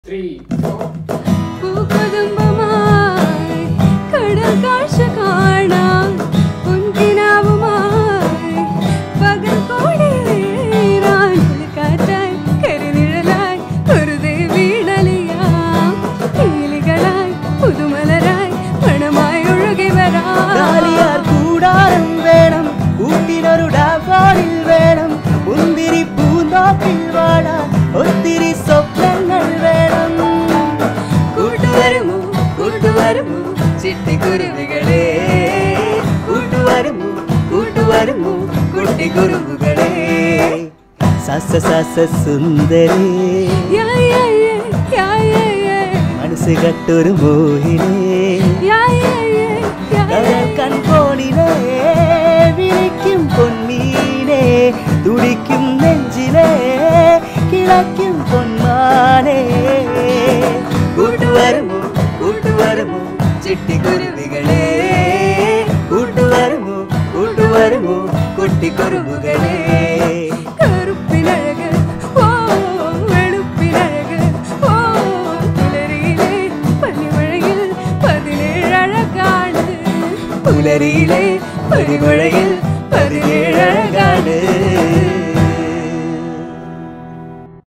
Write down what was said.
three four பூகதும்பமாய் கடல் காட்சி காணா பொன்கினாவுமாய் பகல் கோடிரான் காற்றாய் கருநிழலாய் ஒரு தேவீடலியா நீலிகளாய் புதுமலராய் மணமாய் ஒழுகி வரா காலியார் கூடாரம் வேണം കൂട്ടിനൊരു ഡാഫോഡിൽ വേണം മുന്തിരി പൂന്തോപ്പിൽ വാടാൻ ഒത്തിരി സ്വപ്നങ്ങൾ വേണം കൂട്ടുവരുമോ കൂട്ടുവരുമോ ചിട്ടിക്കുരുവികളെ കൂട്ടുവരുമോ കൂട്ടുവരുമോ കുട്ടി കുറുമ്പുകളെ സസ സസ സുന്ദരി യാ യാ യാ യാ യാ യാ മനസ്സ് കട്ടൊരു മോഹിനേ യാ യാ യാ യാ കടൽ കൺകോണിനെ വിളിക്കും പൊന്മീനെ തുടിക്കും നെഞ്ചിലെ കിളയ്ക്കും പൊന്മാനെ കൂട്ടുവരുമോ കൂട്ടുവരുമോ ചിട്ടിക്കുരുവികളെ കൂട്ടുവരുമോ കൂട്ടുവരുമോ കുട്ടിക്കുറുമ്പുകളെ கருப்பினழகு ஓ வெளுப்பினழகு ஓ புலரியிலே பனிமழையில் பதினேழு அழகாடு പുലരിയിലെ പടിമഴയിൽ പതിനേഴഴകാട്